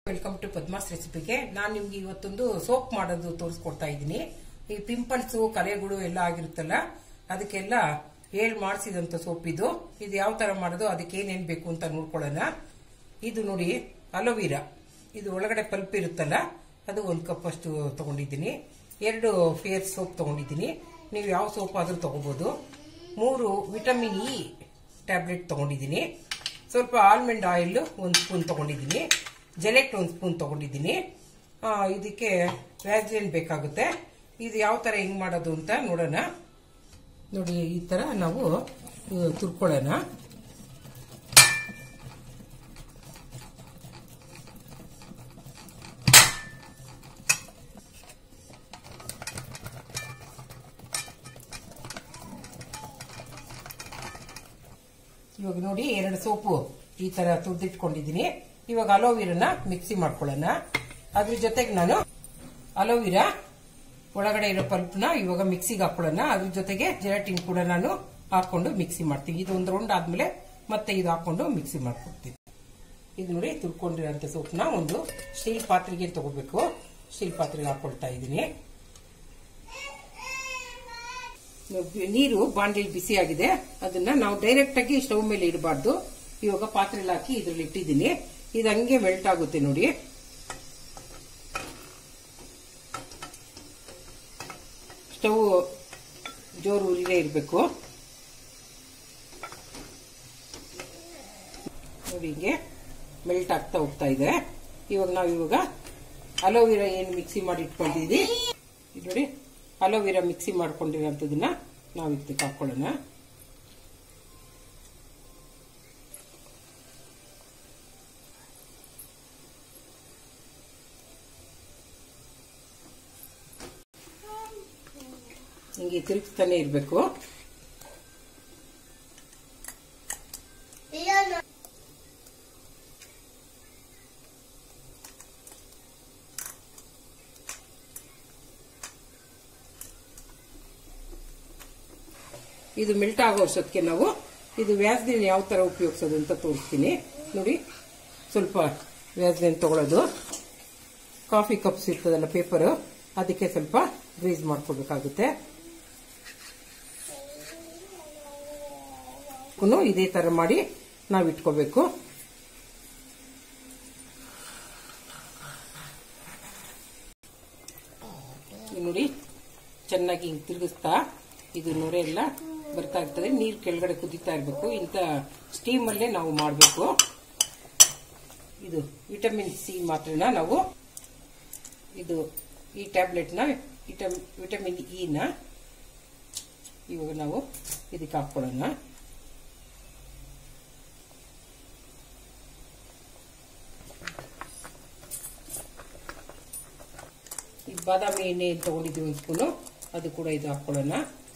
welcome to Padma's ರೆಸಿಪಿಗೆ ನಾನು ನಿಮ್ಗೆ ಇವತ್ತೊಂದು ಸೋಪ್ ಮಾಡೋದು ತೋರಿಸ್ಕೊಡ್ತಾ ಇದ್ದೀನಿ ಈ ಪಿಂಪಲ್ಸ್ ಕಲೆಗಳು ಎಲ್ಲ ಆಗಿರುತ್ತಲ್ಲ ಅದಕ್ಕೆಲ್ಲ ಹೇಳ್ ಮಾಡಿಸಿದಂತ ಸೋಪ್ ಇದು ಇದು ಯಾವ ತರ ಮಾಡೋದು ಅದಕ್ಕೆ ಏನೇನ್ ಬೇಕು ಅಂತ ನೋಡ್ಕೊಳ್ಳೋಣ ಇದು ನೋಡಿ ಅಲೋವಿರಾ ಇದು ಒಳಗಡೆ ಪಲ್ಪ್ ಇರುತ್ತಲ್ಲ ಅದು ಒಂದು ಕಪ್ ಅಷ್ಟು ತಗೊಂಡಿದ್ದೀನಿ ಎರಡು ಫೇರ್ ಸೋಪ್ ತಗೊಂಡಿದ್ದೀನಿ ನೀವು ಯಾವ ಸೋಪ್ ಆದ್ರೂ ತಗೋಬಹುದು ಮೂರು ವಿಟಮಿನ್ ಇ ಟ್ಯಾಬ್ಲೆಟ್ ತಗೊಂಡಿದ್ದೀನಿ ಸ್ವಲ್ಪ ಆಲ್ಮಂಡ್ ಆಯಿಲ್ ಒಂದು ಸ್ಪೂನ್ ತಗೊಂಡಿದ್ದೀನಿ ಜೆಲೆಟ್ ಒಂದು ಸ್ಪೂನ್ ತಗೊಂಡಿದ್ದೀನಿ ಆ, ಇದಕ್ಕೆ ವ್ಯಾಸ್ಲಿನ್ ಬೇಕಾಗುತ್ತೆ ಇದು ಯಾವ ತರ ಹೆಂಗ್ ಮಾಡೋದು ಅಂತ ನೋಡೋಣ ನೋಡಿ ಈ ತರ ನಾವು ಇದು ತುರ್ಕೊಳ್ಳೋಣ ಇವಾಗ ನೋಡಿ ಎರಡು ಸೋಪು ಈ ತರ ತುರ್ದಿಟ್ಕೊಂಡಿದ್ದೀನಿ ಇವಾಗ ಅಲೋವಿರನ ಮಿಕ್ಸಿ ಮಾಡ್ಕೊಳ್ಳೋಣ ಅದ್ರ ಜೊತೆಗೆ ನಾನು ಅಲೋವಿರಾ ಒಳಗಡೆ ಇರೋ ಪಲ್ಪ್ನ ಇವಾಗ ಮಿಕ್ಸಿಗೆ ಹಾಕೊಳ್ಳೋಣ ಅದ್ರ ಜೊತೆಗೆ ಜೆಲಾಟಿನ್ ಕೂಡ ನಾನು ಹಾಕೊಂಡು ಮಿಕ್ಸಿ ಮಾಡ್ತೀನಿ ಇದು ಒಂದು ರೌಂಡ್ ಆದ್ಮೇಲೆ ಮತ್ತೆ ಇದು ಹಾಕೊಂಡು ಮಿಕ್ಸಿ ಮಾಡ್ಕೊಡ್ತೀನಿ ಇದು ನೋಡಿ ತುರ್ಕೊಂಡಿರೋಂಥ ಸೋಪ್ನ ಒಂದು ಸ್ಟೀಲ್ ಪಾತ್ರೆಗೆ ತಗೋಬೇಕು ಸ್ಟೀಲ್ ಪಾತ್ರೆಗೆ ಹಾಕೊಳ್ತಾ ಇದ್ದೀನಿ ನೀರು ಬಾಂಡಿಲ್ ಬಿಸಿ ಆಗಿದೆ ಅದನ್ನ ನಾವು ಡೈರೆಕ್ಟ್ ಆಗಿ ಸ್ಟವ್ ಮೇಲೆ ಇಡಬಾರ್ದು ಇವಾಗ ಪಾತ್ರೆಲಿ ಹಾಕಿ ಇದ್ರಲ್ಲಿ ಇಟ್ಟಿದ್ದೀನಿ ಇದು ಹಂಗೆ ಮೆಲ್ಟ್ ಆಗುತ್ತೆ ನೋಡಿ ಸ್ಟವ್ ಜೋರು ಉರಿಲೇ ಇರಬೇಕು ನೋಡಿ ಹಿಂಗೆ ಮೆಲ್ಟ್ ಆಗ್ತಾ ಹೋಗ್ತಾ ಇದೆ ಇವಾಗ ನಾವು ಇವಾಗ ಅಲೋವಿರಾ ಏನು ಮಿಕ್ಸಿ ಮಾಡಿ ಇಟ್ಕೊಂಡಿದ್ದೀವಿ ಇದು ನೋಡಿ ಅಲೋವಿರಾ ಮಿಕ್ಸಿ ಮಾಡ್ಕೊಂಡಿರೋಂಥದನ್ನ ನಾವು ಇದಕ್ಕೆ ಹಾಕೊಳ್ಳೋಣ ಹಿಂಗೆ ತಿರುಗಿಸ್ತಾನೆ ಇರಬೇಕು ಇದು ಮೆಲ್ಟ್ ಆಗೋ ಅಷ್ಟೊತ್ತಿಗೆ ನಾವು ಇದು ವ್ಯಾಸ್ಲಿನ್ ಯಾವ ತರ ಉಪಯೋಗಿಸೋದು ಅಂತ ತೋರಿಸ್ತೀನಿ ನೋಡಿ ಸ್ವಲ್ಪ ವ್ಯಾಸ್ಲಿನ್ ತಗೊಳ್ಳೋದು ಕಾಫಿ ಕಪ್ಸ್ ಇರ್ತದಲ್ಲ ಪೇಪರ್ ಅದಕ್ಕೆ ಸ್ವಲ್ಪ ಗ್ರೀಸ್ ಮಾಡ್ಕೋಬೇಕಾಗುತ್ತೆ ಕುನು ಇದೇ ತರ ಮಾಡಿ ನಾವು ಇಟ್ಕೋಬೇಕು ಇದು ನೋಡಿ ಚೆನ್ನಾಗಿ ಹಿಂಗ್ ತಿರುಗಿಸ್ತಾ ಇದು ನೊರೆ ಎಲ್ಲ ಬರ್ತಾ ಇರ್ತದೆ ನೀರು ಕೆಳಗಡೆ ಕುದೀತಾ ಇರಬೇಕು ಇಂಥ ಸ್ಟೀಮ್ ಅಲ್ಲೇ ನಾವು ಮಾಡಬೇಕು ಇದು ವಿಟಮಿನ್ ಸಿ ಮಾತ್ರನ ನಾವು ಇದು ಈ ಟ್ಯಾಬ್ಲೆಟ್ನ ವಿಟಮಿನ್ ಇನ ಇವಾಗ ನಾವು ಇದಕ್ಕೆ ಹಾಕೊಳ್ಳೋಣ ಈ ಬಾದಾಮಿ ಎಣ್ಣೆ ತಗೊಂಡಿದ್ದೀವಿ ಒಂದು ಸ್ಪೂನು ಅದು ಕೂಡ ಇದು ಹಾಕೊಳ್ಳೋಣ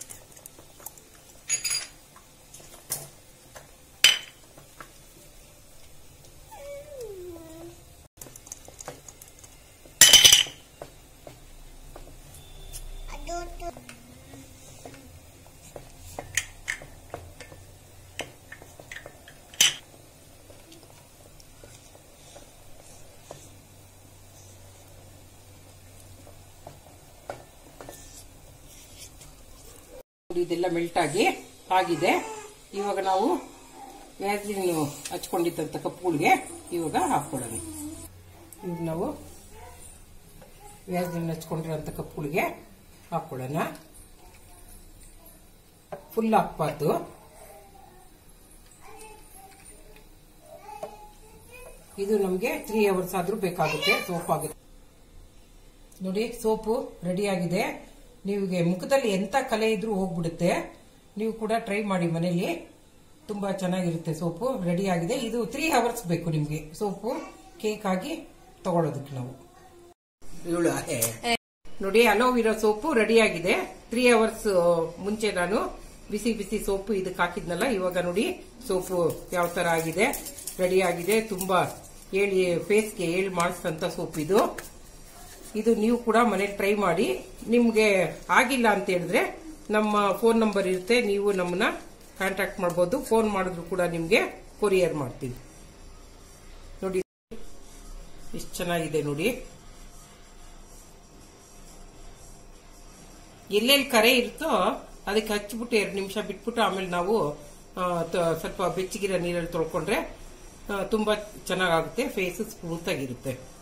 ನೋಡಿ, ಇದೆಲ್ಲ ಮೆಲ್ಟ್ ಆಗಿ ಆಗಿದೆ ಇವಾಗ ನಾವು ವ್ಯಾಸ್ಲಿನ್ ಹಚ್ಕೊಂಡಿದ್ದಂಥ ಕಪ್ಪುಗಳಿಗೆ ಇವಾಗ ಹಾಕೊಳ್ಳೋಣ ಇವಾಗ ನಾವು ವ್ಯಾಸ್ಲಿನ್ ಹಚ್ಕೊಂಡಿರೋಂಥ ಕಪ್ಪುಗಳಿಗೆ ಹಾಕೊಳ್ಳೋಣ ಫುಲ್ ಹಾಕ್ಬಾರ್ದು ಇದು ನಮಗೆ ತ್ರೀ ಅವರ್ಸ್ ಆದ್ರೂ ಬೇಕಾಗುತ್ತೆ ಸೋಪ್ ಆಗುತ್ತೆ ನೋಡಿ ಸೋಪು ರೆಡಿ ಆಗಿದೆ ನಿಮಗೆ ಮುಖದಲ್ಲಿ ಎಂತ ಕಲೆ ಇದ್ರೂ ಹೋಗ್ಬಿಡುತ್ತೆ ನೀವು ಕೂಡ ಟ್ರೈ ಮಾಡಿ ಮನೇಲಿ ತುಂಬಾ ಚೆನ್ನಾಗಿರುತ್ತೆ ಸೋಪು ರೆಡಿ ಆಗಿದೆ ಇದು ತ್ರೀ ಅವರ್ಸ್ ಬೇಕು ನಿಮ್ಗೆ ಸೋಪು ಕೇಕ್ ಆಗಿ ತಗೊಳ್ಳೋದಕ್ಕೆ ನಾವು ನೋಡಿ ಅಲೋವಿರಾ ಸೋಪು ರೆಡಿ ಆಗಿದೆ ತ್ರೀ ಅವರ್ಸ್ ಮುಂಚೆ ನಾನು ಬಿಸಿ ಬಿಸಿ ಸೋಪು ಇದಕ್ಕೆ ಹಾಕಿದ್ನಲ್ಲ ಇವಾಗ ನೋಡಿ ಸೋಪು ಯಾವ ತರ ಆಗಿದೆ ರೆಡಿ ಆಗಿದೆ ತುಂಬಾ ಹೇಳಿ ಫೇಸ್ಗೆ ಹೇಳಿ ಮಾಡಿಸಿದಂತ ಸೋಪ್ ಇದು ಇದು ನೀವು ಕೂಡ ಮನೇಲಿ ಟ್ರೈ ಮಾಡಿ ನಿಮ್ಗೆ ಆಗಿಲ್ಲ ಅಂತ ಹೇಳಿದ್ರೆ ನಮ್ಮ ಫೋನ್ ನಂಬರ್ ಇರುತ್ತೆ ನೀವು ನಮ್ಮನ್ನ ಕಾಂಟ್ಯಾಕ್ಟ್ ಮಾಡಬಹುದು ಫೋನ್ ಮಾಡಿದ್ರು ಕೂಡ ನಿಮ್ಗೆ ಕೊರಿಯರ್ ಮಾಡ್ತೀವಿ ನೋಡಿ ಇಷ್ಟು ಚೆನ್ನಾಗಿದೆ ನೋಡಿ ಎಲ್ಲೆಲ್ಲಿ ಕರೆ ಇರುತ್ತೋ ಅದಕ್ಕೆ ಹಚ್ಬಿಟ್ಟು ಎರಡು ನಿಮಿಷ ಬಿಟ್ಬಿಟ್ಟು ಆಮೇಲೆ ನಾವು ಆ, ತ- ಸ್ವಲ್ಪ ಬೆಚ್ಚಗಿರೋ ನೀರಲ್ಲಿ ತೊಳ್ಕೊಂಡ್ರೆ ಆ, ತುಂಬಾ ಚೆನ್ನಾಗಾಗುತ್ತೆ ಫೇಸ್ ಸ್ಮೂತ್ ಆಗಿರುತ್ತೆ